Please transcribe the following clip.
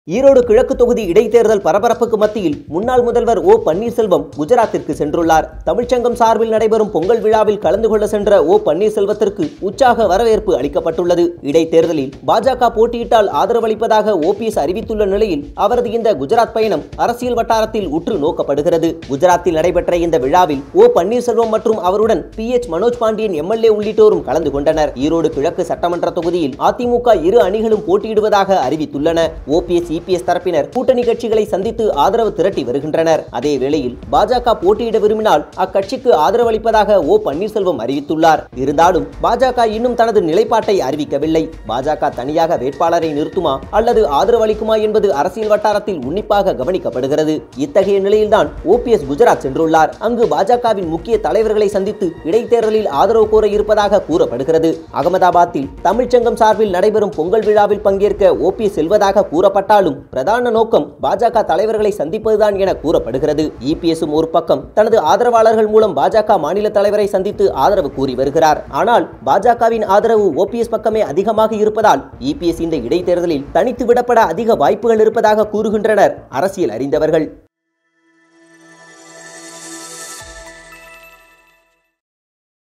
ஈரோடு கிழக்கு தொகுதி இடைத்தேர்தல் பரபரப்புக்கு மத்தியில் முன்னாள் முதல்வர் ஓ பன்னீர்செல்வம் குஜராத்திற்கு சென்றுள்ளார் தமிழ்ச்சங்கம் சார்பில் நடைபெறும் பொங்கல் விழாவில் கலந்து கொள்ள சென்ற ஓ பன்னீர்செல்வத்திற்கு உற்சாக வரவேற்பு அளிக்கப்பட்டுள்ளது இடைத்தேர்தலில் பாஜக போட்டியிட்டால் ஆதரவளிப்பதாக ஓபிஎஸ் அறிவித்துள்ள நிலையில் அவரது இந்த குஜராத் பயணம் அரசியல் வட்டாரத்தில் உற்று நோக்கப்படுகிறது குஜராத்தில் நடைபெற்ற இந்த விழாவில் ஓ பன்னீர்செல்வம் மற்றும் அவருடன் P H Manoj Pandian MLA உள்ளிட்டோரும் கலந்து கொண்டனர் ஈரோடு கிழக்கு சட்டமன்ற தொகுதியில் அதிமுக இரு அணிகளும் போட்டியிடுவதாக அறிவித்துள்ளன ஓபிஎஸ் இபிஎஸ் தரப்பினர் கூட்டணி கட்சிகளை சந்தித்து ஆதரவு திரட்டி வருகின்றனர் அதே வேளையில் பாஜக போட்டியிட விரும்பினால் அக்கட்சிக்கு ஆதரவு அளிப்பதாக ஓ பன்னீர்செல்வம் அறிவித்துள்ளார் இருந்தாலும் பாஜக இன்னும் தனது நிலைப்பாட்டை அறிவிக்கவில்லை பாஜக தனியாக வேட்பாளரை நிறுத்துமா அல்லது ஆதரவு அளிக்குமா என்பது அரசியல் வட்டாரத்தில் உன்னிப்பாக கவனிக்கப்படுகிறது இத்தகைய நிலையில்தான் ஓபிஎஸ் குஜராத் சென்றுள்ளார் அங்கு பாஜகவின் முக்கிய தலைவர்களை சந்தித்து இடைத்தேர்தலில் ஆதரவு கோர இருப்பதாக கூறப்படுகிறது அகமதாபாத்தில் தமிழ்ச்சங்கம் சார்பில் நடைபெறும் பொங்கல் விழாவில் பங்கேற்க ஓபிஎஸ் செல்வதாக கூறப்பட்டாலும் பிரதான நோக்கம் பாஜக தலைவர்களை சந்திப்பதுதான் என கூறப்படுகிறது இபிஎஸும் ஒரு பக்கம் தனது ஆதரவாளர்கள் மூலம் பாஜக மாநில தலைவரை சந்தித்து ஆதரவு கூறி வருகிறார் ஆனால் பாஜகவின் ஆதரவு ஓபிஎஸ் பக்கமே அதிகமாக இருப்பதால் இபிஎஸ் இந்த இடைத்தேர்தலில் தனித்து விடப்பட அதிக வாய்ப்புகள் இருப்பதாக கூறுகின்றனர் அரசியல் அறிந்தவர்கள்